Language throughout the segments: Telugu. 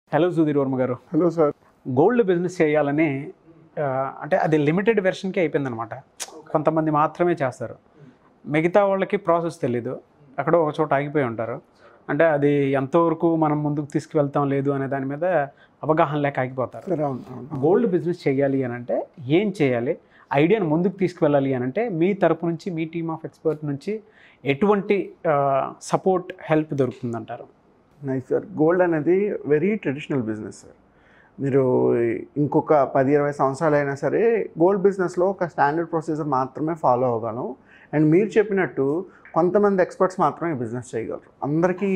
హలో సుధీర్ వర్మ గారు హలో సార్ గోల్డ్ బిజినెస్ చేయాలని ఆ, అంటే అది లిమిటెడ్ వెర్షన్కి అయిపోయిందనమాట కొంతమంది మాత్రమే చేస్తారు మిగతా వాళ్ళకి ప్రాసెస్ తెలీదు అక్కడ ఒక చోట ఆగిపోయి ఉంటారు అంటే అది ఎంతవరకు మనం ముందుకు తీసుకువెళ్తాం లేదు అనే దాని మీద అవగాహన లేక ఆగిపోతారు సార్ అవును అవును గోల్డ్ బిజినెస్ చేయాలి అని అంటే ఏం చేయాలి ఐడియాను ముందుకు తీసుకువెళ్ళాలి అని అంటే మీ తరపు నుంచి మీ టీమ్ ఆఫ్ ఎక్స్పర్ట్ నుంచి ఎటువంటి సపోర్ట్ హెల్ప్ దొరుకుతుందంటారు నైస్ సార్ గోల్డ్ అనేది వెరీ ట్రెడిషనల్ బిజినెస్ సార్ మీరు ఇంకొక పది ఇరవై సంవత్సరాలు అయినా సరే గోల్డ్ బిజినెస్లో ఒక స్టాండర్డ్ ప్రొసీజర్ మాత్రమే ఫాలో అవ్వగలం అండ్ మీరు చెప్పినట్టు కొంతమంది ఎక్స్పర్ట్స్ మాత్రమే బిజినెస్ చేయగలరు అందరికీ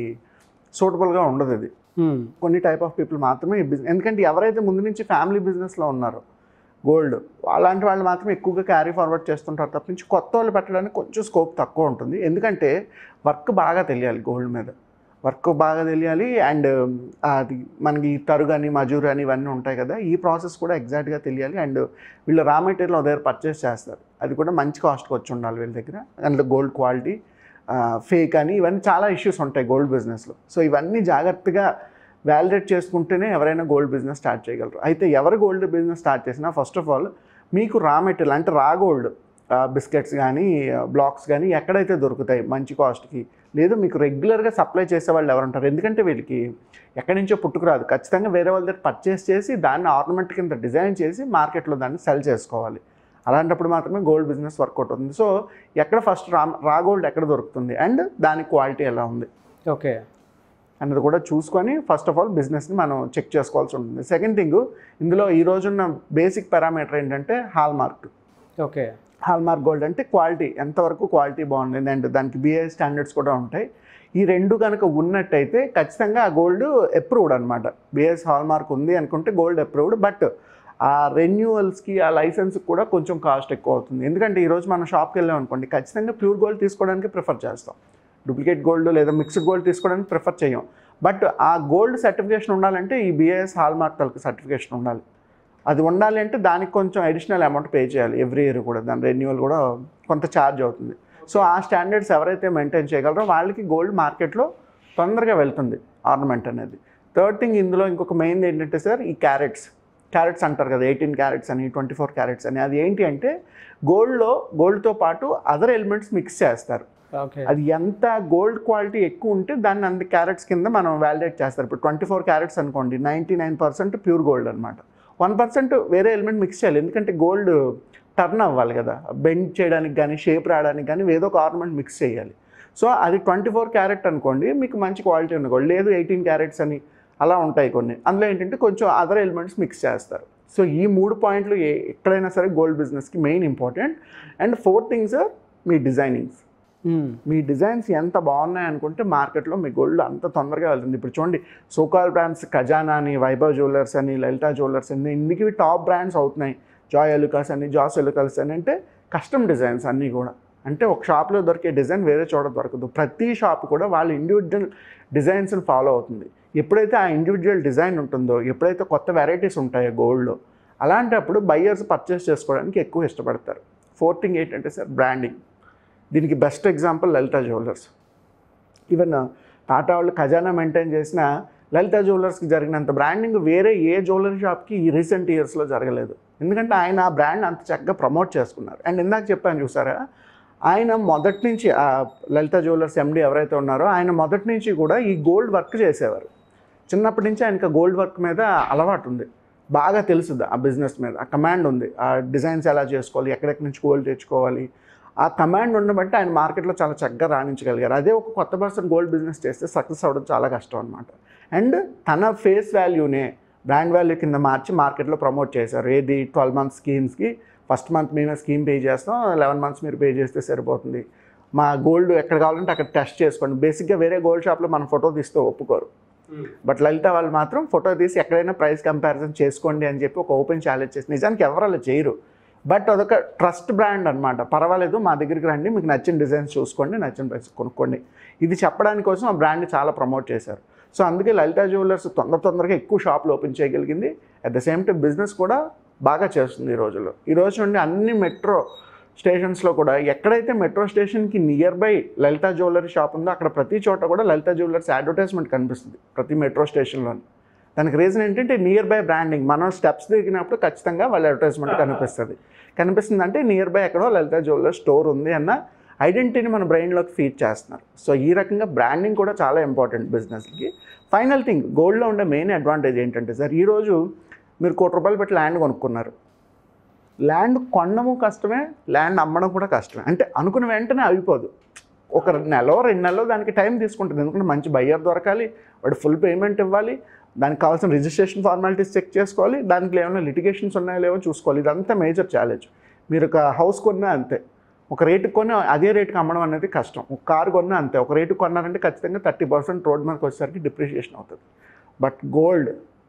సూటబుల్గా ఉండదు అది Hmm. కొన్ని టైప్ ఆఫ్ పీపుల్ మాత్రమే ఈ బిజినెస్ ఎందుకంటే ఎవరైతే ముందు నుంచి ఫ్యామిలీ బిజినెస్లో ఉన్నారో గోల్డ్ అలాంటి వాళ్ళు మాత్రం ఎక్కువగా క్యారీ ఫార్వర్డ్ చేస్తుంటారు తప్పించి కొత్త వాళ్ళు పెట్టడానికి కొంచెం స్కోప్ తక్కువ ఉంటుంది ఎందుకంటే వర్క్ బాగా తెలియాలి గోల్డ్ మీద వర్క్ బాగా తెలియాలి అండ్ అది మనకి తరుగు అని మజూరు అని ఇవన్నీ ఉంటాయి కదా ఈ ప్రాసెస్ కూడా ఎగ్జాక్ట్గా తెలియాలి అండ్ వీళ్ళు రా మెటీరియల్ దగ్గర పర్చేస్ చేస్తారు అది కూడా మంచి కాస్ట్కి వచ్చి ఉండాలి వీళ్ళ దగ్గర అండ్ గోల్డ్ క్వాలిటీ ఫేక్ అని ఇవన్నీ చాలా ఇష్యూస్ ఉంటాయి గోల్డ్ బిజినెస్లో సో ఇవన్నీ జాగ్రత్తగా వ్యాలిడేట్ చేసుకుంటేనే ఎవరైనా గోల్డ్ బిజినెస్ స్టార్ట్ చేయగలరు అయితే ఎవరు గోల్డ్ బిజినెస్ స్టార్ట్ చేసినా ఫస్ట్ ఆఫ్ ఆల్ మీకు రా మెటీరియల్ అంటే రా గోల్డ్ బిస్కెట్స్ కానీ బ్లాక్స్ కానీ ఎక్కడైతే దొరుకుతాయి మంచి కాస్ట్కి లేదు మీకు రెగ్యులర్గా సప్లై చేసే వాళ్ళు ఎవరు ఉంటారు ఎందుకంటే వీళ్ళకి ఎక్కడి నుంచో పుట్టుకురాదు ఖచ్చితంగా వేరే వాళ్ళ దగ్గర పర్చేస్ చేసి దాన్ని ఆర్నమెంట్ కింద డిజైన్ చేసి మార్కెట్లో దాన్ని సెల్ చేసుకోవాలి అలాంటప్పుడు మాత్రమే గోల్డ్ బిజినెస్ వర్కౌట్ అవుతుంది సో ఎక్కడ ఫస్ట్ రా రా గోల్డ్ ఎక్కడ దొరుకుతుంది అండ్ దాని క్వాలిటీ ఎలా ఉంది ఓకే అన్నది కూడా చూసుకొని ఫస్ట్ ఆఫ్ ఆల్ బిజినెస్ని మనం చెక్ చేసుకోవాల్సి ఉంటుంది సెకండ్ థింగ్ ఇందులో ఈ రోజున్న బేసిక్ పారామీటర్ ఏంటంటే hallmark okay hallmark gold అంటే క్వాలిటీ ఎంతవరకు క్వాలిటీ బాగుంది అండ్ దానికి బిఐ స్టాండర్డ్స్ కూడా ఉంటాయి ఈ రెండు కనుక ఉన్నట్టయితే ఖచ్చితంగా ఆ గోల్డ్ అప్రూవ్డ్ అనమాట బిఎస్ హాల్ మార్క్ ఉంది అనుకుంటే గోల్డ్ అప్రూవ్డ్ బట్ ఆ రెన్యూవల్స్కి ఆ లైసెన్స్కి కూడా కొంచెం కాస్ట్ ఎక్కువ అవుతుంది ఎందుకంటే ఈరోజు మనం షాప్కి వెళ్ళాం అనుకోండి ఖచ్చితంగా ప్యూర్ గోల్డ్ తీసుకోవడానికి ప్రిఫర్ చేస్తాం డూప్లికేట్ గోల్డ్ లేదా మిక్స్డ్ గోల్డ్ తీసుకోవడానికి ప్రిఫర్ చేయం బట్ ఆ గోల్డ్ సర్టిఫికేషన్ ఉండాలంటే ఈ బిఐఎస్ హాల్ మార్క్ తలకి సర్టిఫికేషన్ ఉండాలి అది ఉండాలి అంటే దానికి కొంచెం అడిషనల్ అమౌంట్ పే చేయాలి ఎవ్రీ ఇయర్ కూడా దాని రెన్యువల్ కూడా కొంత ఛార్జ్ అవుతుంది సో ఆ స్టాండర్డ్స్ ఎవరైతే మెయింటైన్ చేయగలరో వాళ్ళకి గోల్డ్ మార్కెట్లో తొందరగా వెళ్తుంది ఆర్నమెంట్ అనేది థర్డ్ థింగ్ ఇందులో ఇంకొక మెయిన్ ఏంటంటే సార్ ఈ క్యారెట్స్ క్యారెట్స్ అంటారు కదా ఎయిటీన్ క్యారెట్స్ అని ట్వంటీ ఫోర్ క్యారెట్స్ అని అది ఏంటి అంటే గోల్డ్లో గోల్డ్తో పాటు అదర్ ఎలిమెంట్స్ మిక్స్ చేస్తారు ఓకే అది ఎంత గోల్డ్ క్వాలిటీ ఎక్కువ ఉంటే దాన్ని అంత క్యారెట్స్ కింద మనం వ్యాలిడేట్ చేస్తారు ఇప్పుడు ట్వంటీ ఫోర్ క్యారెట్స్ అనుకోండి ninety nine percent pure gold అనమాట వన్ పర్సెంట్ వేరే ఎలిమెంట్ మిక్స్ చేయాలి ఎందుకంటే గోల్డ్ టర్న్ అవ్వాలి కదా బెండ్ చేయడానికి కానీ షేప్ రావడానికి కానీ ఏదో ఒక ఆర్నమెంట్ మిక్స్ చేయాలి సో అది ట్వంటీ ఫోర్ క్యారెట్ అనుకోండి మీకు మంచి క్వాలిటీ ఉన్న గోల్డ్ లేదు ఎయిటీన్ క్యారెట్స్ అని అలా ఉంటాయి కొన్ని అందులో ఏంటంటే కొంచెం అదర్ ఎలిమెంట్స్ మిక్స్ చేస్తారు సో ఈ మూడు పాయింట్లు ఏ ఎక్కడైనా సరే గోల్డ్ బిజినెస్కి main important and fourth things మీ డిజైనింగ్స్ మీ డిజైన్స్ ఎంత బాగున్నాయి అనుకుంటే మార్కెట్లో మీ గోల్డ్ అంత తొందరగా వెళ్తుంది ఇప్పుడు చూడండి సోకాల్ బ్రాండ్స్ ఖజానా అని వైభవ్ జ్యువెలర్స్ అని లలితా జ్యువెలర్స్ అని ఇందుకు టాప్ బ్రాండ్స్ అవుతున్నాయి జాయ్ ఎలుకాస్ అని జాస్ ఎలుకాస్ అని అంటే కస్టమ్ డిజైన్స్ అన్నీ కూడా అంటే ఒక షాప్లో దొరికే డిజైన్ వేరే చోట దొరకదు ప్రతి షాప్ కూడా వాళ్ళ ఇండివిజువల్ డిజైన్స్ని ఫాలో అవుతుంది ఎప్పుడైతే ఆ ఇండివిజువల్ డిజైన్ ఉంటుందో ఎప్పుడైతే కొత్త వెరైటీస్ ఉంటాయో గోల్డ్లో అలాంటప్పుడు బయ్యర్స్ పర్చేస్ చేసుకోవడానికి ఎక్కువ ఇష్టపడతారు ఫోర్త్ థింగ్ ఏంటంటే సార్ బ్రాండింగ్ దీనికి best example Lalitha jewellers even Tata వాళ్ళు ఖజానా మెయింటైన్ చేసిన లలితా జ్యువెలర్స్కి జరిగినంత బ్రాండింగ్ వేరే ఏ జ్యువెలరీ షాప్కి ఈ రీసెంట్ ఇయర్స్లో జరగలేదు ఎందుకంటే ఆయన ఆ బ్రాండ్ అంత చక్కగా ప్రమోట్ చేసుకున్నారు అండ్ ఇందాక చెప్పాను చూసారా ఆయన మొదటి నుంచి ఆ లలితా జ్యువెలర్స్ ఎండి ఎవరైతే ఉన్నారో ఆయన మొదటి నుంచి కూడా ఈ గోల్డ్ వర్క్ చేసేవారు చిన్నప్పటి నుంచి ఆయనకి గోల్డ్ వర్క్ మీద అలవాటు ఉంది బాగా తెలుసుది ఆ బిజినెస్ మీద ఆ కమాండ్ ఉంది ఆ డిజైన్స్ ఎలా చేసుకోవాలి ఎక్కడెక్కడి నుంచి గోల్డ్ తెచ్చుకోవాలి ఆ కమాండ్ ఉండబట్టి ఆయన మార్కెట్లో చాలా చక్కగా రాణించగలిగారు అదే ఒక కొత్త పర్సన్ గోల్డ్ బిజినెస్ చేస్తే సక్సెస్ అవ్వడం చాలా కష్టం అనమాట అండ్ తన ఫేస్ వాల్యూనే బ్రాండ్ వాల్యూ కింద మార్చి మార్కెట్లో ప్రమోట్ చేశారు ఏది ట్వెల్వ్ మంత్స్ స్కీమ్స్కి ఫస్ట్ మంత్ మేమే స్కీమ్ పే చేస్తాం లెవెన్ మంత్స్ మీరు పే చేస్తే సరిపోతుంది మా గోల్డ్ ఎక్కడ కావాలంటే అక్కడ టెస్ట్ చేసుకోండి బేసిక్గా వేరే గోల్డ్ షాప్లో మనం ఫోటో తీస్తే ఒప్పుకోరు బట్ లలిత వాళ్ళు మాత్రం ఫోటో తీసి ఎక్కడైనా ప్రైస్ కంపారిజన్ చేసుకోండి అని చెప్పి ఒక ఓపెన్ ఛాలెంజ్ చేసి నిజానికి ఎవరు అలా చేయరు బట్ అదొక ట్రస్ట్ బ్రాండ్ అనమాట పర్వాలేదు మా దగ్గరికి రండి మీకు నచ్చిన డిజైన్స్ చూసుకోండి నచ్చిన ప్రైస్ కొనుక్కోండి ఇది చెప్పడానికి కోసం ఆ బ్రాండ్ చాలా ప్రమోట్ చేశారు సో అందుకే లలితా జ్యువెలర్స్ తొందర తొందరగా ఎక్కువ షాపులు ఓపెన్ చేయగలిగింది at the same time business కూడా బాగా చేస్తుంది ఈ రోజుల్లో ఈ రోజు నుండి అన్ని మెట్రో స్టేషన్స్లో కూడా ఎక్కడైతే మెట్రో స్టేషన్కి nearby Lalitha jewellery shop ఉందో అక్కడ ప్రతి చోట కూడా లలితా జ్యువెలర్స్ అడ్వర్టైజ్మెంట్ కనిపిస్తుంది ప్రతి మెట్రో స్టేషన్లోని దానికి రీజన్ ఏంటంటే నియర్ బై బ్రాండింగ్ మనం స్టెప్స్ దిగినప్పుడు ఖచ్చితంగా వాళ్ళ అడ్వర్టైజ్మెంట్ కనిపిస్తుంది కనిపిస్తుంది అంటే నియర్ బై ఎక్కడో లలిత జ్యువెలర్ స్టోర్ ఉంది అన్న ఐడెంటిటీని మన బ్రెయిన్లోకి ఫీడ్ చేస్తున్నారు సో ఈ రకంగా బ్రాండింగ్ కూడా చాలా ఇంపార్టెంట్ బిజినెస్కి ఫైనల్ థింగ్ గోల్డ్లో ఉండే మెయిన్ అడ్వాంటేజ్ ఏంటంటే సార్ ఈరోజు మీరు కోటి రూపాయలు పెట్టి ల్యాండ్ కొనుక్కున్నారు ల్యాండ్ కొనడము కష్టమే ల్యాండ్ అమ్మడం కూడా కష్టమే అంటే అనుకున్న వెంటనే అయిపోదు ఒక నెల రెండు నెలలో దానికి టైం తీసుకుంటుంది ఎందుకంటే మంచి బయ్యర్ దొరకాలి వాడు ఫుల్ పేమెంట్ ఇవ్వాలి దానికి కావాల్సిన రిజిస్ట్రేషన్ ఫార్మాలిటీస్ చెక్ చేసుకోవాలి దాంట్లో ఏమైనా లిటిగేషన్స్ ఉన్నాయో లేవో చూసుకోవాలి ఇదంతా మేజర్ ఛాలెంజ్ మీరు ఒక హౌస్ కొన్నా అంతే ఒక రేటుకి కొని అదే రేటుకి అమ్మడం అనేది కష్టం ఒక కారు కొన్నా అంతే ఒక రేటుకి కొన్నారంటే ఖచ్చితంగా థర్టీ పర్సెంట్ రోడ్ మీదకి వచ్చేసరికి డిప్రిషియేషన్ అవుతుంది బట్ గోల్డ్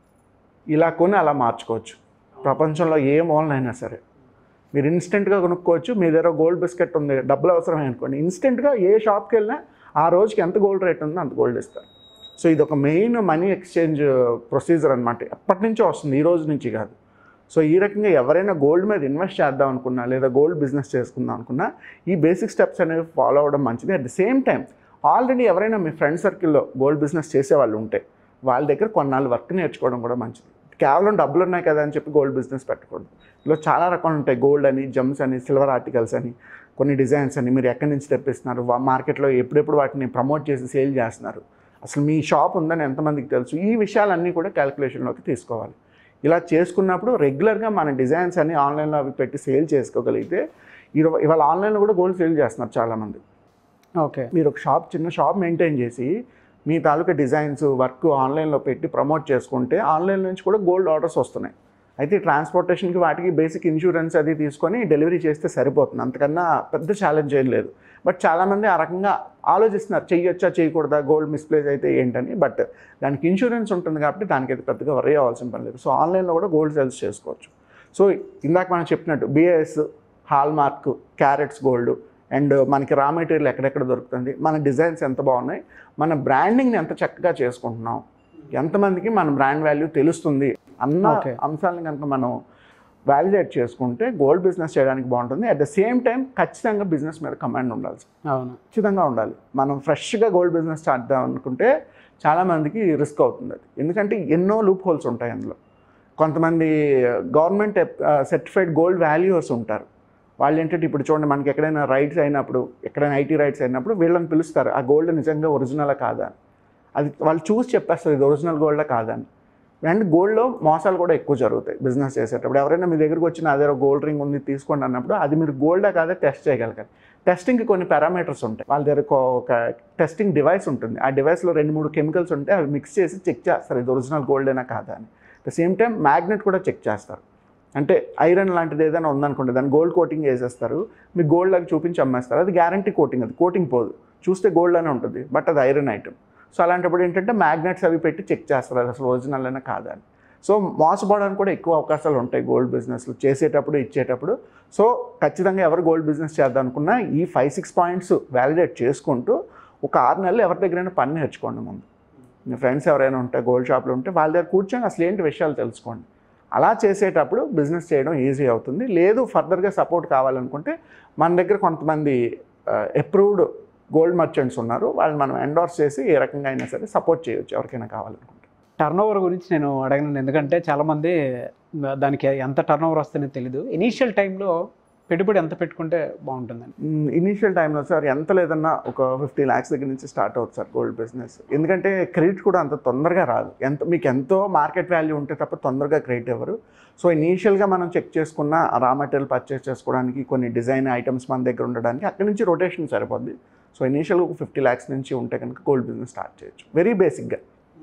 ఇలా కొని అలా మార్చుకోవచ్చు ప్రపంచంలో ఏ మూలనైనా సరే మీరు ఇన్స్టెంట్గా కొనుక్కోవచ్చు మీ దగ్గర గోల్డ్ బిస్కెట్ ఉంది డబ్బులు అవసరమే అనుకోండి ఇన్స్టెంట్గా ఏ షాప్కి వెళ్ళినా ఆ రోజుకి ఎంత గోల్డ్ రేట్ ఉందో అంత గోల్డ్ ఇస్తారు సో ఇది ఒక మెయిన్ మనీ ఎక్స్చేంజ్ ప్రొసీజర్ అనమాట ఎప్పటి నుంచో వస్తుంది ఈ రోజు నుంచి కాదు సో ఈ రకంగా ఎవరైనా గోల్డ్ మీద ఇన్వెస్ట్ చేద్దాం అనుకున్నా లేదా గోల్డ్ బిజినెస్ చేసుకుందాం అనుకున్నా ఈ బేసిక్ స్టెప్స్ అనేవి ఫాలో అవ్వడం మంచిది at the same time already ఎవరైనా మీ ఫ్రెండ్ సర్కిల్లో గోల్డ్ బిజినెస్ చేసే వాళ్ళు ఉంటే వాళ్ళ దగ్గర కొన్నాళ్ళు వర్క్ నేర్చుకోవడం కూడా మంచిది కేవలం డబ్బులు ఉన్నాయి కదా అని చెప్పి గోల్డ్ బిజినెస్ పెట్టకూడదు ఇందులో చాలా రకాలు ఉంటాయి గోల్డ్ అని జమ్స్ అని సిల్వర్ ఆర్టికల్స్ అని కొన్ని డిజైన్స్ అని మీరు ఎక్కడి నుంచి తెప్పిస్తున్నారు వా- మార్కెట్లో ఎప్పుడెప్పుడు వాటిని ప్రమోట్ చేసి సేల్ చేస్తున్నారు అసలు మీ షాప్ ఉందని ఎంతమందికి తెలుసు ఈ విషయాలన్నీ కూడా క్యాలిక్యులేషన్లోకి తీసుకోవాలి ఇలా చేసుకున్నప్పుడు రెగ్యులర్గా మన డిజైన్స్ అన్ని ఆన్లైన్లో అవి పెట్టి సేల్ చేసుకోగలిగితే ఇరవై ఇవాళ ఆన్లైన్లో కూడా గోల్డ్ సేల్ చేస్తున్నారు చాలామంది ఓకే మీరు ఒక షాప్ చిన్న షాప్ మెయింటైన్ చేసి మీ తాలూకా డిజైన్స్ వర్క్ ఆన్లైన్లో పెట్టి ప్రమోట్ చేసుకుంటే ఆన్లైన్ నుంచి కూడా గోల్డ్ ఆర్డర్స్ వస్తున్నాయి అయితే ట్రాన్స్పోర్టేషన్కి వాటికి బేసిక్ ఇన్సూరెన్స్ అది తీసుకొని డెలివరీ చేస్తే సరిపోతుంది అంతకన్నా పెద్ద ఛాలెంజ్ ఏం లేదు బట్ చాలామంది ఆ రకంగా ఆలోచిస్తున్నారు చెయ్యొచ్చా చేయకూడదా గోల్డ్ మిస్ప్లేస్ అయితే ఏంటని బట్ దానికి ఇన్సూరెన్స్ ఉంటుంది కాబట్టి దానికి అయితే పెద్దగా వరీ అవ్వాల్సిన పని లేదు సో ఆన్లైన్లో కూడా గోల్డ్ సేల్స్ చేసుకోవచ్చు సో ఇందాక మనం చెప్పినట్టు BAS hallmark carats gold and మనకి రా మెటీరియల్ ఎక్కడెక్కడ దొరుకుతుంది మన డిజైన్స్ ఎంత బాగున్నాయి మన బ్రాండింగ్ని ఎంత చక్కగా చేసుకుంటున్నాం ఎంతమందికి మన బ్రాండ్ వాల్యూ తెలుస్తుంది అన్న Okay. అంశాలను కనుక మనం వ్యాలిడేట్ చేసుకుంటే గోల్డ్ బిజినెస్ చేయడానికి బాగుంటుంది అట్ ద సేమ్ టైం ఖచ్చితంగా బిజినెస్ మీద కమాండ్ ఉండాలి అవును ఖచ్చితంగా ఉండాలి మనం ఫ్రెష్గా గోల్డ్ బిజినెస్ స్టార్ట్ చేద్దాం అనుకుంటే చాలామందికి రిస్క్ అవుతుంది అది ఎందుకంటే ఎన్నో లూప్ హోల్స్ ఉంటాయి అందులో కొంతమంది గవర్నమెంట్ సర్టిఫైడ్ గోల్డ్ వాల్యూవర్స్ ఉంటారు వాళ్ళు ఏంటంటే ఇప్పుడు చూడండి మనకి ఎక్కడైనా రైట్స్ అయినప్పుడు ఎక్కడైనా ఐటీ రైట్స్ అయినప్పుడు వీళ్ళని పిలుస్తారు ఆ గోల్డ్ నిజంగా ఒరిజినలా కాదా అని అది వాళ్ళు చూసి చెప్పేస్తారు ఇది ఒరిజినల్ గోల్డా కాదా అని అండ్ గోల్డ్లో మోసాలు కూడా ఎక్కువ జరుగుతాయి బిజినెస్ చేసేటప్పుడు ఎవరైనా మీ దగ్గరికి వచ్చి నా దగ్గర గోల్డ్ రింగ్ ఉంది తీసుకోండి అన్నప్పుడు అది మీరు గోల్డా కాదా టెస్ట్ చేయగలగాలి టెస్టింగ్కి కొన్ని పారామీటర్స్ ఉంటాయి వాళ్ళ దగ్గర ఒక- ఒక టెస్టింగ్ డివైస్ ఉంటుంది ఆ డివైస్లో రెండు మూడు కెమికల్స్ ఉంటాయి అవి మిక్స్ చేసి చెక్ చేస్తారు ఇది ఒరిజినల్ గోల్డేనా కాదా అని ద సేమ్ టైం మ్యాగ్నెట్ కూడా చెక్ చేస్తారు అంటే ఐరన్ లాంటిది ఏదైనా ఉందనుకోండి దాన్ని గోల్డ్ కోటింగ్ వేసేస్తారు మీకు గోల్డ్ లాగా చూపించి అమ్మేస్తారు అది గ్యారంటీ కోటింగ్ అది కోటింగ్ పోదు చూస్తే గోల్డ్ అనే ఉంటుంది బట్ అది ఐరన్ ఐటమ్ సో అలాంటప్పుడు ఏంటంటే మ్యాగ్నెట్స్ అవి పెట్టి చెక్ చేస్తారు అది అసలు ఒరిజినల్ అయినా కాదా అని సో మోసపోవడానికి కూడా ఎక్కువ అవకాశాలు ఉంటాయి గోల్డ్ బిజినెస్లో చేసేటప్పుడు ఇచ్చేటప్పుడు సో ఖచ్చితంగా ఎవరు గోల్డ్ బిజినెస్ చేద్దాం అనుకున్నా ఈ ఫైవ్ సిక్స్ పాయింట్స్ వ్యాలిడేట్ చేసుకుంటూ ఒక ఆరు నెలలు ఎవరి దగ్గరైనా పని నేర్చుకోండి ముందు మీ ఫ్రెండ్స్ ఎవరైనా ఉంటే గోల్డ్ షాప్లో ఉంటే వాళ్ళ దగ్గర కూర్చొని అసలు ఏంటి విషయాలు తెలుసుకోండి అలా చేసేటప్పుడు బిజినెస్ చేయడం ఈజీ అవుతుంది లేదు ఫర్దర్గా సపోర్ట్ కావాలనుకుంటే మన దగ్గర కొంతమంది అప్రూవ్డ్ గోల్డ్ మర్చెంట్స్ ఉన్నారు వాళ్ళు మనం ఎండోర్స్ చేసి ఏ రకంగా అయినా సరే సపోర్ట్ చేయొచ్చు ఎవరికైనా కావాలనుకుంటే టర్న్ ఓవర్ గురించి నేను అడగను ఎందుకంటే చాలామంది దానికి ఎంత టర్న్ ఓవర్ వస్తుందో తెలియదు ఇనీషియల్ టైంలో పెట్టుబడి ఎంత పెట్టుకుంటే బాగుంటుందని ఇనీషియల్ టైంలో సార్ ఎంత లేదన్నా ఒక ఫిఫ్టీ ల్యాక్స్ దగ్గర నుంచి స్టార్ట్ అవుతుంది సార్ గోల్డ్ బిజినెస్ ఎందుకంటే క్రెడిట్ కూడా అంత తొందరగా రాదు ఎంత మీకు ఎంతో మార్కెట్ వాల్యూ ఉంటే తప్ప తొందరగా క్రెడిట్ ఇవ్వరు సో ఇనీషియల్గా మనం చెక్ చేసుకున్న రా మెటీరియల్ పర్చేస్ చేసుకోవడానికి కొన్ని డిజైన్ ఐటమ్స్ మన దగ్గర ఉండడానికి అక్కడి నుంచి రొటేషన్ సరిపోద్ది సో ఇనీషియల్గా ఒక ఫిఫ్టీ ల్యాక్స్ నుంచి ఉంటే కనుక గోల్డ్ బిజినెస్ స్టార్ట్ చేయొచ్చు వెరీ బేసిక్గా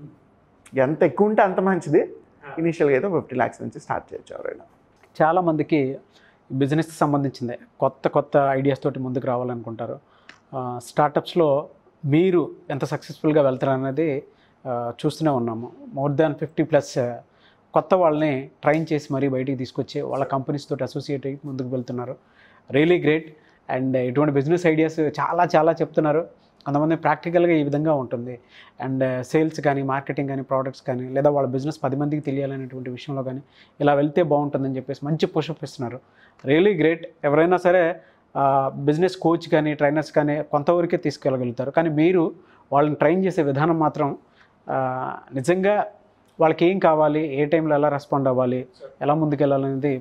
ఎంత ఎక్కువ ఉంటే అంత మంచిది ఇనీషియల్గా అయితే ఫిఫ్టీ ల్యాక్స్ నుంచి స్టార్ట్ చేయొచ్చు ఎవరైనా చాలామందికి బిజినెస్కి సంబంధించిందే కొత్త కొత్త ఐడియాస్ తోటి ముందుకు రావాలనుకుంటారు స్టార్టప్స్లో మీరు ఎంత సక్సెస్ఫుల్గా వెళ్తారు అనేది ఆ, చూస్తూనే ఉన్నాము మోర్ దాన్ ఫిఫ్టీ ప్లస్ కొత్త వాళ్ళని ట్రైన్ చేసి మరీ బయటికి తీసుకొచ్చి వాళ్ళ కంపెనీస్ తోటి అసోసియేట్ అయ్యి ముందుకు వెళ్తున్నారు రియలీ గ్రేట్ అండ్ ఇటువంటి బిజినెస్ ఐడియాస్ చాలా చాలా చెప్తున్నారు కొంతమంది ప్రాక్టికల్గా ఈ విధంగా ఉంటుంది అండ్ సేల్స్ కానీ మార్కెటింగ్ కానీ ప్రోడక్ట్స్ కానీ లేదా వాళ్ళ బిజినెస్ పది మందికి తెలియాలనేటువంటి విషయంలో కానీ ఇలా వెళ్తే బాగుంటుందని చెప్పేసి మంచి పుషప్ ఇస్తున్నారు రియలీ గ్రేట్ ఎవరైనా సరే బిజినెస్ కోచ్ కానీ ట్రైనర్స్ కానీ కొంతవరకే తీసుకెళ్ళగలుగుతారు కానీ మీరు వాళ్ళని ట్రైన్ చేసే విధానం మాత్రం ఆ, నిజంగా వాళ్ళకి ఏం కావాలి ఏ టైంలో ఎలా రెస్పాండ్ అవ్వాలి ఎలా ముందుకెళ్ళాలనేది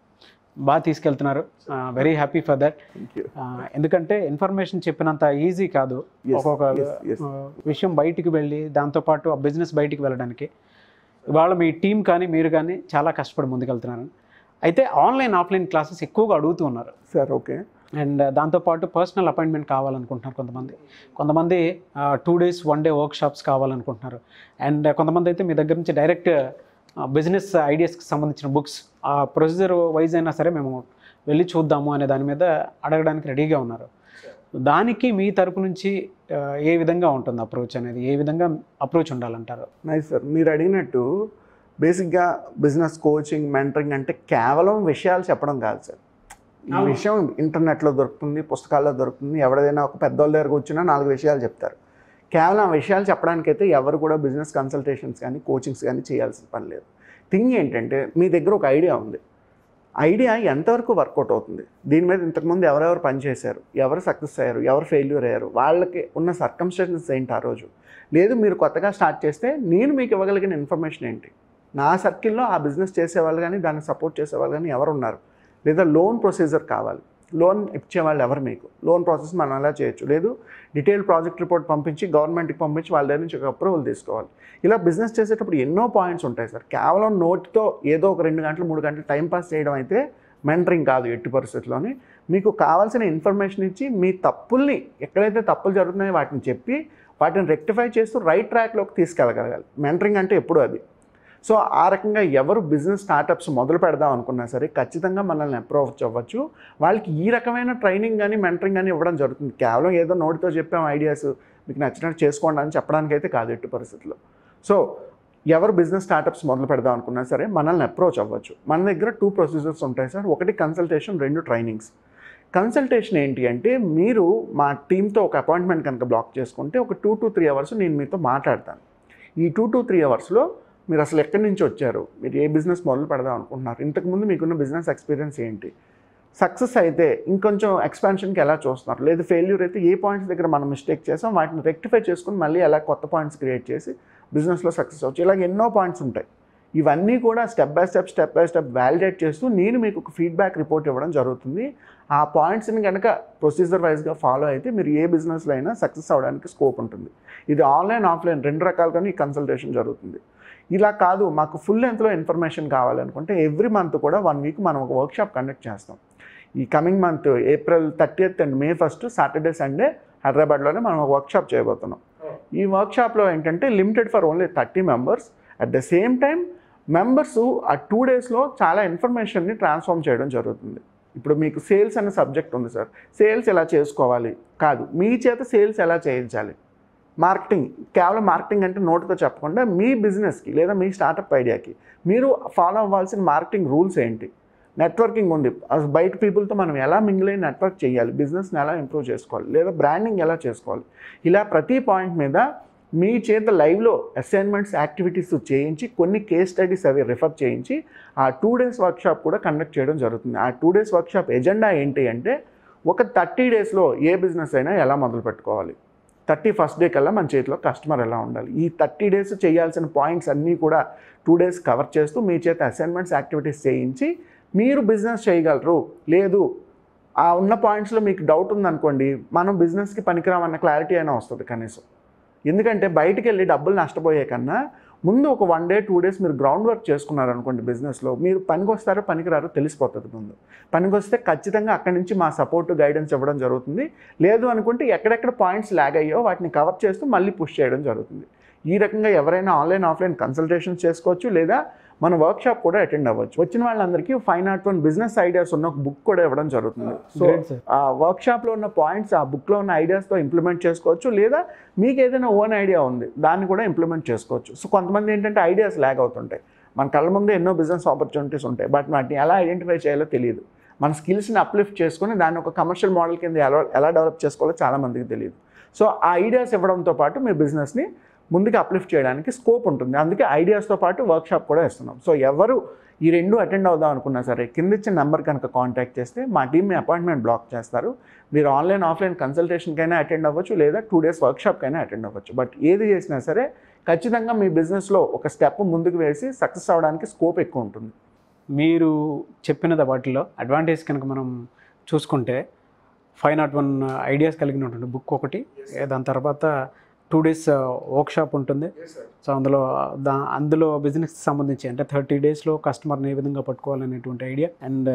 బాగా తీసుకెళ్తున్నారు very happy for that thank you ఎందుకంటే ఇన్ఫర్మేషన్ చెప్పినంత ఈజీ కాదు Yes, ఒక్కొక్క yes, yes. ఆ, విషయం బయటికి వెళ్ళి దాంతోపాటు ఆ బిజినెస్ బయటికి వెళ్ళడానికి ఇవాళ మీ టీం కానీ మీరు కానీ చాలా కష్టపడి ముందుకెళ్తున్నారు అయితే ఆన్లైన్ ఆఫ్లైన్ క్లాసెస్ ఎక్కువగా అడుగుతూ ఉన్నారు సార్ ఓకే అండ్ దాంతోపాటు పర్సనల్ అపాయింట్మెంట్ కావాలనుకుంటున్నారు కొంతమంది కొంతమంది two days one day workshops కావాలనుకుంటున్నారు అండ్ కొంతమంది అయితే మీ దగ్గర నుంచి డైరెక్ట్ బిజినెస్ ఐడియాస్కి సంబంధించిన బుక్స్ ఆ ప్రొసీజర్ వైజ్ అయినా సరే మేము వెళ్ళి చూద్దాము అనే దాని మీద అడగడానికి రెడీగా ఉన్నారు దానికి మీ తరపు నుంచి ఆ, ఏ విధంగా ఉంటుంది అప్రోచ్ అనేది ఏ విధంగా అప్రోచ్ ఉండాలంటారు నైస్ సార్ మీరు అడిగినట్టు బేసిక్గా బిజినెస్ కోచింగ్ మెంటరింగ్ అంటే కేవలం విషయాలు చెప్పడం కాదు సార్ ఈ అవును. విషయం ఇంటర్నెట్లో దొరుకుతుంది పుస్తకాల్లో దొరుకుతుంది ఎవరిదైనా ఒక పెద్దోళ్ళ దగ్గరకు వచ్చినా నాలుగు విషయాలు చెప్తారు కేవలం ఆ విషయాలు చెప్పడానికైతే ఎవరు కూడా బిజినెస్ కన్సల్టేషన్స్ కానీ కోచింగ్స్ కానీ చేయాల్సిన పని లేదు థింగ్ ఏంటంటే మీ దగ్గర ఒక ఐడియా ఉంది ఐడియా ఎంతవరకు వర్కౌట్ అవుతుంది దీని మీద ఇంతకుముందు ఎవరెవరు పనిచేశారు ఎవరు సక్సెస్ అయ్యారు ఎవరు ఫెయిల్యూర్ అయ్యారు వాళ్ళకి ఉన్న సర్కమ్స్టెన్సెస్ ఏంటి ఆ రోజు లేదు మీరు కొత్తగా స్టార్ట్ చేస్తే నేను మీకు ఇవ్వగలిగిన ఇన్ఫర్మేషన్ ఏంటి నా సర్కిల్లో ఆ బిజినెస్ చేసేవాళ్ళు కానీ దాన్ని సపోర్ట్ చేసేవాళ్ళు కానీ ఎవరు ఉన్నారు లేదా లోన్ ప్రొసీజర్ కావాలి లోన్ ఇచ్చేవాళ్ళు ఎవరు మీకు లోన్ ప్రాసెస్ మనం ఎలా చేయొచ్చు లేదు డీటెయిల్ ప్రాజెక్ట్ రిపోర్ట్ పంపించి గవర్నమెంట్కి పంపించి వాళ్ళ దగ్గర నుంచి ఒక అప్రూవల్ తీసుకోవాలి ఇలా బిజినెస్ చేసేటప్పుడు ఎన్నో పాయింట్స్ ఉంటాయి సార్ కేవలం నోట్తో ఏదో ఒక రెండు గంటలు మూడు గంటలు టైం పాస్ చేయడం అయితే మెంటరింగ్ కాదు ఎట్టి పరిస్థితుల్లోని మీకు కావాల్సిన ఇన్ఫర్మేషన్ ఇచ్చి మీ తప్పుల్ని ఎక్కడైతే తప్పులు జరుగుతున్నాయో వాటిని చెప్పి వాటిని రెక్టిఫై చేస్తూ రైట్ ట్రాక్లోకి తీసుకెళ్ళగలగాలి మెంటరింగ్ అంటే ఎప్పుడు అది సో ఆ రకంగా ఎవరు బిజినెస్ స్టార్టప్స్ మొదలు పెడదాం అనుకున్నా సరే ఖచ్చితంగా మనల్ని అప్రోచ్ అవ్వచ్చు వాళ్ళకి ఈ రకమైన ట్రైనింగ్ కానీ మెంటరింగ్ కానీ ఇవ్వడం జరుగుతుంది కేవలం ఏదో నోటితో చెప్పాం ఐడియాస్ మీకు నచ్చినట్టు చేసుకోండి అని చెప్పడానికి అయితే కాదు ఎట్టి పరిస్థితుల్లో సో ఎవరు బిజినెస్ స్టార్టప్స్ మొదలు పెడదాం అనుకున్నా సరే మనల్ని అప్రోచ్ అవ్వచ్చు మన దగ్గర టూ ప్రొసీజర్స్ ఉంటాయి సార్ ఒకటి కన్సల్టేషన్ రెండు ట్రైనింగ్స్ కన్సల్టేషన్ ఏంటి అంటే మీరు మా టీంతో ఒక అపాయింట్మెంట్ కనుక బ్లాక్ చేసుకుంటే ఒక టూ టు త్రీ అవర్స్ నేను మీతో మాట్లాడతాను ఈ టూ టు త్రీ అవర్స్లో మీరు అసలు ఎక్కడి నుంచి వచ్చారు మీరు ఏ బిజినెస్ మొదలు పెడదాం అనుకుంటున్నారు ఇంతకుముందు మీకున్న బిజినెస్ ఎక్స్పీరియన్స్ ఏంటి సక్సెస్ అయితే ఇంకొంచెం ఎక్స్పాన్షన్కి ఎలా చూస్తున్నారు లేదు ఫెయిల్యూర్ అయితే ఏ పాయింట్స్ దగ్గర మనం మిస్టేక్ చేసాం వాటిని రెక్టిఫై చేసుకుని మళ్ళీ ఎలా కొత్త పాయింట్స్ క్రియేట్ చేసి బిజినెస్లో సక్సెస్ అవచ్చు ఇలాగ ఎన్నో పాయింట్స్ ఉంటాయి ఇవన్నీ కూడా step by step step by step validate చేస్తూ నేను మీకు ఒక ఫీడ్బ్యాక్ రిపోర్ట్ ఇవ్వడం జరుగుతుంది ఆ పాయింట్స్ని కనుక ప్రొసీజర్ వైజ్గా ఫాలో అయితే మీరు ఏ బిజినెస్లో అయినా సక్సెస్ అవ్వడానికి స్కోప్ ఉంటుంది ఇది ఆన్లైన్ ఆఫ్లైన్ రెండు రకాలుగానే ఈ కన్సల్టేషన్ జరుగుతుంది ఇలా కాదు మాకు ఫుల్ లెంత్లో ఇన్ఫర్మేషన్ కావాలనుకుంటే ఎవ్రీ మంత్ కూడా వన్ వీక్ మనం ఒక వర్క్షాప్ కండక్ట్ చేస్తాం ఈ coming month April thirtieth and May first Saturday Sunday హైదరాబాద్లోనే మనం ఒక వర్క్షాప్ చేయబోతున్నాం ఈ వర్క్షాప్లో ఏంటంటే limited for only thirty members at the same time members ఆ టూ డేస్లో చాలా ఇన్ఫర్మేషన్ని ట్రాన్స్ఫార్మ్ చేయడం జరుగుతుంది ఇప్పుడు మీకు సేల్స్ అనే సబ్జెక్ట్ ఉంది సార్ సేల్స్ ఎలా చేసుకోవాలి కాదు మీ చేత సేల్స్ ఎలా చేయించాలి మార్కెటింగ్ కేవలం మార్కెటింగ్ అంటే నోటితో చెప్పకుండా మీ బిజినెస్కి లేదా మీ స్టార్టప్ ఐడియాకి మీరు ఫాలో అవ్వాల్సిన మార్కెటింగ్ రూల్స్ ఏంటి నెట్వర్కింగ్ ఉంది అసలు బయట పీపుల్తో మనం ఎలా మింగిల్ అయి నెట్వర్క్ చేయాలి బిజినెస్ని ఎలా ఇంప్రూవ్ చేసుకోవాలి లేదా బ్రాండింగ్ ఎలా చేసుకోవాలి ఇలా ప్రతి పాయింట్ మీద మీ చేత లైవ్లో అసైన్మెంట్స్ యాక్టివిటీస్ చేయించి కొన్ని కేస్ స్టడీస్ అవి రిఫర్ చేయించి ఆ టూ డేస్ వర్క్షాప్ కూడా కండక్ట్ చేయడం జరుగుతుంది ఆ టూ డేస్ వర్క్షాప్ ఎజెండా ఏంటి అంటే ఒక థర్టీ డేస్లో ఏ బిజినెస్ అయినా ఎలా మొదలు పెట్టుకోవాలి థర్టీ ఫస్ట్ డే కల్లా మన చేతిలో కస్టమర్ ఎలా ఉండాలి ఈ థర్టీ డేస్ చేయాల్సిన పాయింట్స్ అన్నీ కూడా టూ డేస్ కవర్ చేస్తూ మీ చేత అసైన్మెంట్స్ యాక్టివిటీస్ చేయించి మీరు బిజినెస్ చేయగలరు లేదు ఆ ఉన్న పాయింట్స్లో మీకు డౌట్ ఉందనుకోండి మనం బిజినెస్కి పనికిరామన్న క్లారిటీ అయినా వస్తుంది కనీసం ఎందుకంటే బయటికి వెళ్ళి డబ్బులు నష్టపోయే కన్నా ముందు ఒక వన్ డే టూ డేస్ మీరు గ్రౌండ్ వర్క్ చేసుకున్నారనుకోండి బిజినెస్లో మీరు పనికి వస్తారో పనికిరారో తెలిసిపోతుంది ముందు పనికి వస్తే ఖచ్చితంగా అక్కడి నుంచి మా సపోర్ట్ గైడెన్స్ ఇవ్వడం జరుగుతుంది లేదు అనుకుంటే ఎక్కడెక్కడ పాయింట్స్ ల్యాగ్ అయ్యో వాటిని కవర్ చేస్తూ మళ్ళీ పుష్ చేయడం జరుగుతుంది ఈ రకంగా ఎవరైనా ఆన్లైన్ ఆఫ్లైన్ కన్సల్టేషన్స్ చేసుకోవచ్చు లేదా మన వర్క్షాప్ కూడా అటెండ్ అవ్వచ్చు వచ్చిన వాళ్ళందరికీ five not one business ideas ఉన్న ఒక బుక్ కూడా ఇవ్వడం జరుగుతుంది సో Great, sir. ఆ వర్క్షాప్లో ఉన్న పాయింట్స్ ఆ బుక్లో ఉన్న ఐడియాస్తో ఇంప్లిమెంట్ చేసుకోవచ్చు లేదా మీకు ఏదైనా ఓన్ ఐడియా ఉంది దాన్ని కూడా ఇంప్లిమెంట్ చేసుకోవచ్చు సో కొంతమంది ఏంటంటే ఐడియాస్ ల్యాగ్ అవుతుంటాయి మన కళ్ళ ముందే ఎన్నో బిజినెస్ ఆపర్చునిటీస్ ఉంటాయి బట్ వాటిని ఎలా ఐడెంటిఫై చేయాలో తెలియదు మన స్కిల్స్ని అప్లిఫ్ట్ చేసుకొని దాన్ని ఒక కమర్షియల్ మోడల్ కింద ఎలా ఎలా డెవలప్ చేసుకోవాలో చాలా మందికి తెలియదు సో ఆ ఐడియాస్ ఇవ్వడంతో పాటు మీ బిజినెస్ని ముందుకు అప్లిఫ్ట్ చేయడానికి స్కోప్ ఉంటుంది అందుకే ఐడియాస్తో పాటు వర్క్షాప్ కూడా ఇస్తున్నాం సో ఎవరు ఈ రెండు అటెండ్ అవుదాం అనుకున్నా సరే కింద ఇచ్చిన నెంబర్ కనుక కాంటాక్ట్ చేస్తే మా టీం మీ అపాయింట్మెంట్ బ్లాక్ చేస్తారు మీరు ఆన్లైన్ ఆఫ్లైన్ కన్సల్టేషన్కైనా అటెండ్ అవ్వచ్చు లేదా టూ డేస్ వర్క్షాప్కైనా అటెండ్ అవ్వచ్చు బట్ ఏది చేసినా సరే ఖచ్చితంగా మీ బిజినెస్లో ఒక స్టెప్ ముందుకు వేసి సక్సెస్ అవ్వడానికి స్కోప్ ఎక్కువ ఉంటుంది మీరు చెప్పిన వాటిలో అడ్వాంటేజ్ కనుక మనం చూసుకుంటే ఫైవ్ నాట్ వన్ ఐడియాస్ కలిగినటువంటి బుక్ ఒకటి దాని తర్వాత టూ డేస్ వర్క్షాప్ ఉంటుంది సో అందులో దా అందులో బిజినెస్కి సంబంధించి అంటే థర్టీ డేస్లో కస్టమర్ని ఏ విధంగా పట్టుకోవాలనేటువంటి ఐడియా అండ్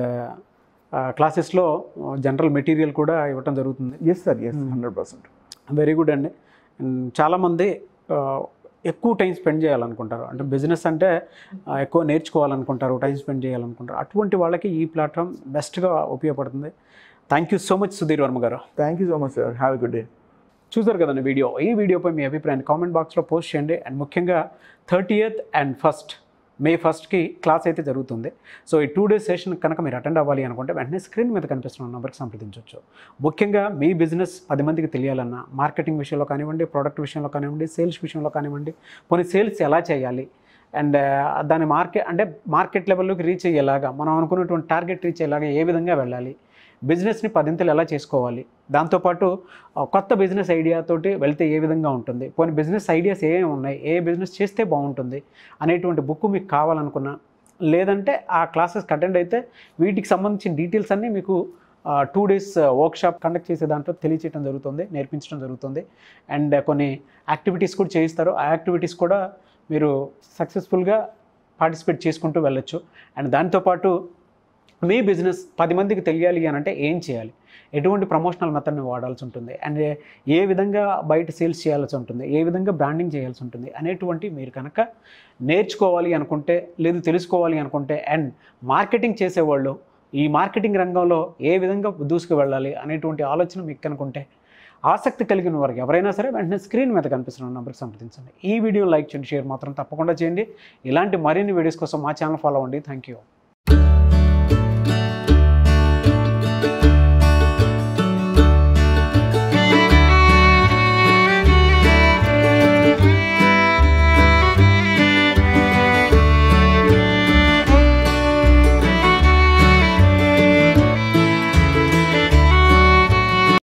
క్లాసెస్లో జనరల్ మెటీరియల్ కూడా ఇవ్వటం జరుగుతుంది yes sir yes hundred percent very good అండి అండ్ చాలామంది ఆ, ఎక్కువ టైం స్పెండ్ చేయాలనుకుంటారు అంటే బిజినెస్ అంటే ఆ, ఎక్కువ నేర్చుకోవాలనుకుంటారు టైం స్పెండ్ చేయాలనుకుంటారు అటువంటి వాళ్ళకి ఈ ప్లాట్ఫామ్ బెస్ట్గా ఉపయోగపడుతుంది thank you so much Sudheer Varma గారు thank you so much sir have a good day చూసారు కదండి వీడియో ఈ వీడియోపై మీ అభిప్రాయాన్ని కామెంట్ బాక్స్లో పోస్ట్ చేయండి అండ్ ముఖ్యంగా థర్టీయత్ అండ్ ఫస్ట్ మే ఫస్ట్కి క్లాస్ అయితే జరుగుతుంది సో ఈ టూ డేస్ సెషన్ కనుక మీరు అటెండ్ అవ్వాలి అనుకుంటే వెంటనే స్క్రీన్ మీద కనిపిస్తున్న నెంబర్కి సంప్రదించవచ్చు ముఖ్యంగా మీ బిజినెస్ పది మందికి తెలియాలన్నా మార్కెటింగ్ విషయంలో కానివ్వండి ప్రోడక్ట్ విషయంలో కానివ్వండి సేల్స్ విషయంలో కానివ్వండి కొన్ని సేల్స్ ఎలా చేయాలి అండ్ దాని మార్కెట్ అంటే మార్కెట్ లెవెల్లోకి రీచ్ అయ్యేలాగా మనం అనుకున్నటువంటి టార్గెట్ రీచ్ అయ్యేలాగా ఏ విధంగా వెళ్ళాలి బిజినెస్ని పదింతలు ఎలా చేసుకోవాలి దాంతోపాటు ఆ, కొత్త బిజినెస్ ఐడియాతోటి వెళ్తే ఏ విధంగా ఉంటుంది పోనీ బిజినెస్ ఐడియాస్ ఏమేమి ఉన్నాయి ఏ బిజినెస్ చేస్తే బాగుంటుంది అనేటువంటి బుక్ మీకు కావాలనుకున్నా లేదంటే ఆ క్లాసెస్కి అటెండ్ అయితే వీటికి సంబంధించిన డీటెయిల్స్ అన్నీ మీకు టూ డేస్ వర్క్షాప్ కండక్ట్ చేసే దాంట్లో తెలియచేయడం జరుగుతుంది నేర్పించడం జరుగుతుంది అండ్ కొన్ని యాక్టివిటీస్ కూడా చేయిస్తారు ఆ యాక్టివిటీస్ కూడా మీరు సక్సెస్ఫుల్గా పార్టిసిపేట్ చేసుకుంటూ వెళ్ళొచ్చు అండ్ దాంతోపాటు మీ బిజినెస్ పది మందికి తెలియాలి అని అంటే ఏం చేయాలి ఎటువంటి ప్రమోషనల్ మెథడ్ని వాడాల్సి ఉంటుంది అండ్ ఏ విధంగా బయట సేల్స్ చేయాల్సి ఉంటుంది ఏ విధంగా బ్రాండింగ్ చేయాల్సి ఉంటుంది అనేటువంటి మీరు కనుక నేర్చుకోవాలి అనుకుంటే లేదు తెలుసుకోవాలి అనుకుంటే అండ్ మార్కెటింగ్ చేసేవాళ్ళు ఈ మార్కెటింగ్ రంగంలో ఏ విధంగా దూసుకు వెళ్ళాలి అనేటువంటి ఆలోచన మీకు కనుకుంటే ఆసక్తి కలిగిన వారికి ఎవరైనా సరే వెంటనే స్క్రీన్ మీద కనిపిస్తున్న నెంబర్కి సంప్రదించండి ఈ వీడియో లైక్ చేయండి షేర్ మాత్రం తప్పకుండా చేయండి ఇలాంటి మరిన్ని వీడియోస్ కోసం మా ఛానల్ ఫాలో అవ్వండి థ్యాంక్ యూ